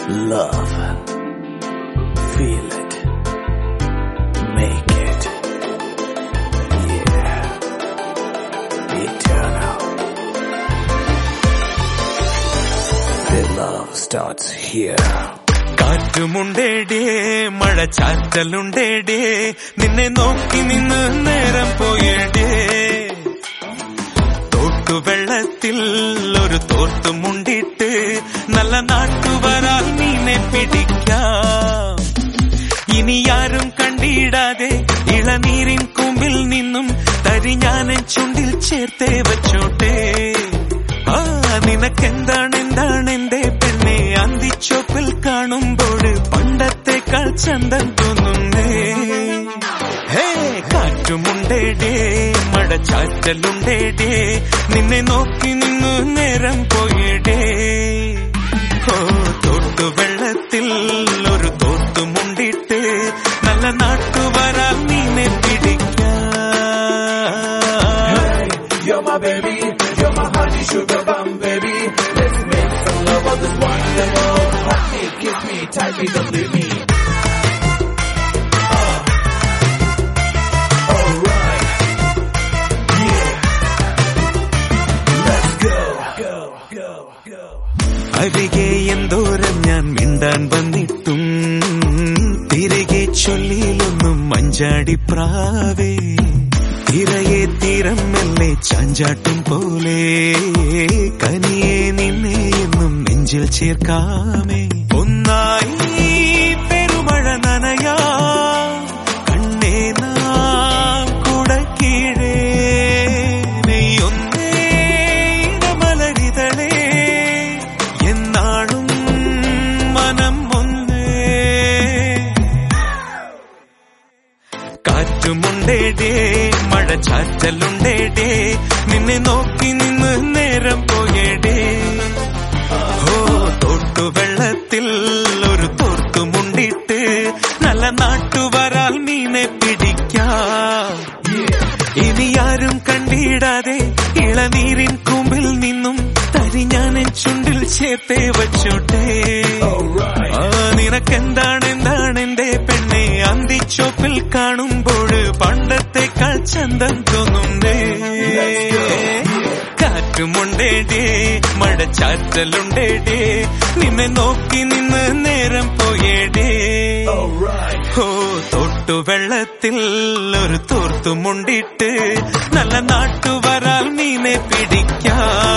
Love. Feel it. Make it. Yeah. Eternal. The love starts here. കാറ്റുമുണ്ടേടേ മഴ ചാറ്റലുണ്ടേടേ നിന്നെ നോക്കി നിന്ന് നേരം പോയേടേ തോട്ടുവെള്ളത്തിൽ ഒരു തോർത്തുമുണ്ടിട്ട് നല്ല നാട്ടുവരാൽ മീനെ പിടിക്കാം ഇനി ആരും കണ്ടിടാതെ ഇളനീരിൻ കുമ്പിൽ നിന്നും തരിഞ്ഞാനൻ ചുണ്ടിൽ ചേർത്തേ വച്ചോട്ടെ ആ നിനക്കെന്താണ് എന്താണ് എന്റെ പെണ്ണെ അന്തിച്ചോപ്പിൽ കാണുമ്പോൾ പണ്ടത്തെക്കാൾ ചന്തം തോന്നുന്നേ ഹേ കാറ്റുമുണ്ടേടേ മഴ ചാറ്റലുണ്ടേടേ നിന്നെ നോക്കി നിന്നു നേരം പോയിടേ ഓ തോട്ടു വെള്ളത്തിൽ ഒരു തോട്ടുമുണ്ടിട്ട് നല്ല നാട്ടുവരാൽ നീനെ പിടിക്കാം You're my baby, you're my honey sugar bum baby. Let's make some love on this wonderful. Hug me, kiss me, tightly, don't leave me. Uh. Alright. Yeah. Let's go. Go, go, go. അരികെ എന്തോരം ഞാൻ മിണ്ടാൻ വന്നിട്ടും തിരികെ ചൊല്ലിയിലൊന്നും മഞ്ചാടി പ്രാവേ തിരയെ തീരം മെല്ലെ ചാഞ്ചാട്ടും പോലെ കനിയെ നിന്നെ എന്നും നെഞ്ചിൽ ചേർക്കാമേ ഒന്നായി പെരുമഴ നനയാ കണ്ണേ നാം കുടക്കീഴേ നെയ്യൊന്നേ ഇടമലരിതളേ എന്നാളും മനം ഒന്നേ കാറ്റുമുണ്ടേടേ മഴ ചാറ്റലുണ്ടേടേ നിന്നെ നോക്കി നിന്ന് നേരം പോയേടേ ഓ തോട്ടുവെള്ളത്തിൽ ഒരു തോർത്തുമുണ്ടിട്ട് നല്ല നാട്ടുവരാൽ മീനെ പിടിക്കാം ഇനി ആരും കണ്ടിടാതെ ഇളനീരിൻ കുമ്പിൽ നിന്നും തരിഞ്ഞാനൻ ചുണ്ടിൽ ചേർത്തേ വച്ചോട്ടെ Alright. ആ നിനക്കെന്താണ് എന്താണ് എന്റെ പെണ്ണെ അന്തിച്ചോപ്പിൽ കാണുമ്പോൾ പണ്ടത്തെക്കാൾ ചന്തം തോന്നുന്നേ കാറ്റുമുണ്ടേടേ മഴ ചാറ്റലുണ്ടേടേ നിന്നെ നോക്കി നിന്ന് നേരം പോയേടേ Alright. ഓ തോട്ടുവെള്ളത്തിൽ ഒരു തോർത്തുമുണ്ടിട്ട് നല്ല നാട്ടുവരാൽ മീനെ പിടിക്കാം